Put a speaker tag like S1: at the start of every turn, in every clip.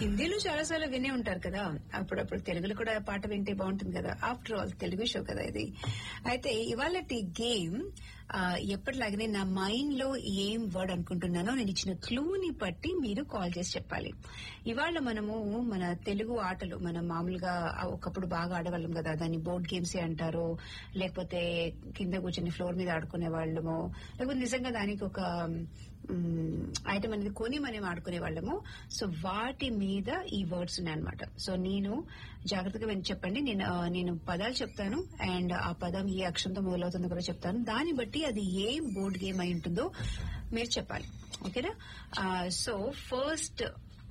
S1: హిందీలో చాలా సార్లు వినే ఉంటారు కదా అప్పుడప్పుడు తెలుగులో కూడా పాట వింటే బాగుంటుంది కదా ఆఫ్టర్ ఆల్ తెలుగు షో కదా ఇది అయితే ఇవాళ గేమ్ ఎప్పటిలాగానే నా మైండ్ లో ఏం వర్డ్ అనుకుంటున్నానో నేను ఇచ్చిన క్లూని బట్టి మీరు కాల్ చేసి చెప్పాలి ఇవాళ మనము మన తెలుగు ఆటలు మనం మామూలుగా ఒకప్పుడు బాగా ఆడవాళ్ళం కదా దాన్ని బోర్డ్ గేమ్స్ అంటారు లేకపోతే కింద కూర్చొని ఫ్లోర్ మీద ఆడుకునే వాళ్ళము లేకపోతే నిజంగా దానికి ఒక ఐటమ్ అనేది కొని మనం ఆడుకునే వాళ్ళము సో వాటి మీద ఈ వర్డ్స్ ఉన్నాయన్నమాట సో నేను జాగ్రత్తగా విని చెప్పండి నేను ఆ, నేను పదాలు చెప్తాను అండ్ ఆ పదం ఏ అక్షరంతో మొదలవుతుందో కూడా చెప్తాను దాన్ని బట్టి అది ఏ బోర్డ్ గేమ్ అయి ఉంటుందో మీరు చెప్పాలి ఓకేనా సో ఫస్ట్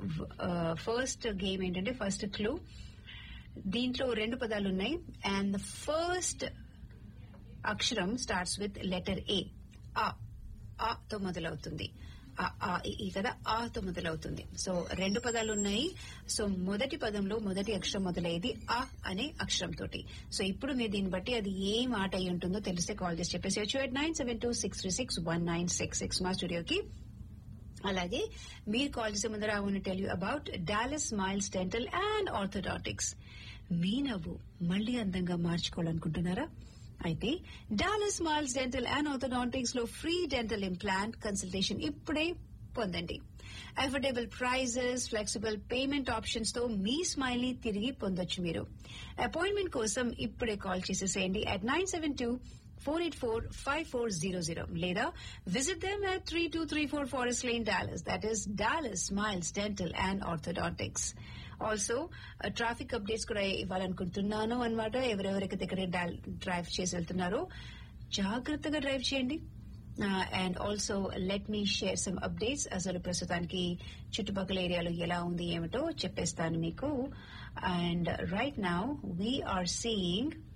S1: ఫస్ట్ గేమ్ ఏంటంటే ఫస్ట్ క్లూ దీంట్లో రెండు పదాలు ఉన్నాయి అండ్ ద ఫస్ట్ అక్షరం స్టార్ట్స్ విత్ లెటర్ ఏ ఆ ఆ తో మొదలవుతుంది ఆ, ఆ, ఈ, ఈ కదా ఆ తో మొదలవుతుంది సో రెండు పదాలు ఉన్నాయి సో మొదటి పదంలో మొదటి అక్షరం మొదలయ్యేది ఆ అనే అక్షరం తోటి సో ఇప్పుడు మీరు దీన్ని బట్టి అది ఏం ఆట అయి ఉంటుందో తెలిస్తే కాల్ చేసి చెప్పేసి eight nine seven two six three six one nine six six మా స్టూడియోకి అలాగే మీరు కాల్ చేసే ముందర I want tell you about Dallas Smiles Dental and Orthodontics మీ నవ్వు మళ్ళీ అందంగా మార్చుకోవాలనుకుంటున్నారా అయితే Dallas Smiles Dental and Orthodontics లో ఫ్రీ డెంటల్ ఇంప్లాంట్ కన్సల్టేషన్ ఇప్పుడే పొందండి affordable prices flexible payment options తో మీ స్మైల్ ని తిరిగి పొందొచ్చు మీరు అపాయింట్మెంట్ కోసం ఇప్పుడే కాల్ చేసేసేయండి at nine seven two four eight four five four zero zero లేదా visit them at three two three four Forest Lane Dallas that is Dallas Smiles Dental and Orthodontics also traffic updates కూడా ఇవ్వాలనుకుంటున్నాను అనమాట ఎవరెవరికి దగ్గర drive చేసి వెళ్తున్నారో జాగ్రత్తగా drive చేయండి and also let me share some updates అసలు ప్రస్తుతానికి చుట్టుపక్కల ఏరియాలో ఎలా ఉంది ఏమిటో చెప్పేస్తాను మీకు and right now we're seeing